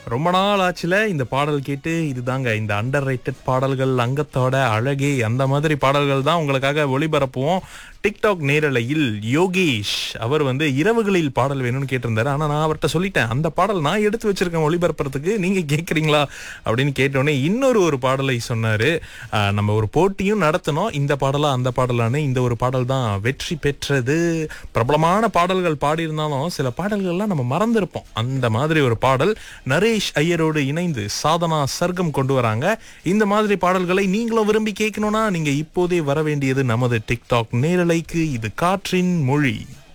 ரொம்ப நாள் ஆச்சுல இந்த பாடல் கேட்டு இதுதாங்க இந்த அண்டர் ரைட்டட் பாடல்கள் அங்கத்தோட அழகே அந்த மாதிரி பாடல்கள் தான் உங்களுக்காக ஒளிபரப்புவோம் டிக்டாக் நேரலையில் யோகேஷ் அவர் வந்து இரவுகளில் பாடல் வேணும்னு கேட்டிருந்தாரு ஆனா நான் அவர்கிட்ட சொல்லிட்டேன் அந்த பாடல் நான் எடுத்து வச்சிருக்கேன் ஒளிபரப்புறதுக்கு நீங்க கேக்குறீங்களா அப்படின்னு கேட்டோடனே இன்னொரு ஒரு பாடலை சொன்னாரு ஆஹ், நம்ம ஒரு போட்டியும் நடத்தினோம் இந்த பாடலா அந்த பாடலான்னு இந்த ஒரு பாடல் தான் வெற்றி பெற்றது பிரபலமான பாடல்கள் பாடியிருந்தாலும் சில பாடல்கள்லாம் நம்ம மறந்திருப்போம் அந்த மாதிரி ஒரு பாடல் நரேஷ் ஐயரோடு இணைந்து சாதனா சர்க்கம் கொண்டு வராங்க இந்த மாதிரி பாடல்களை நீங்களும் விரும்பி கேட்கணும்னா நீங்க இப்போதே வர வேண்டியது நமது டிக்டாக் நேரலைக்கு இது காற்றின் மொழி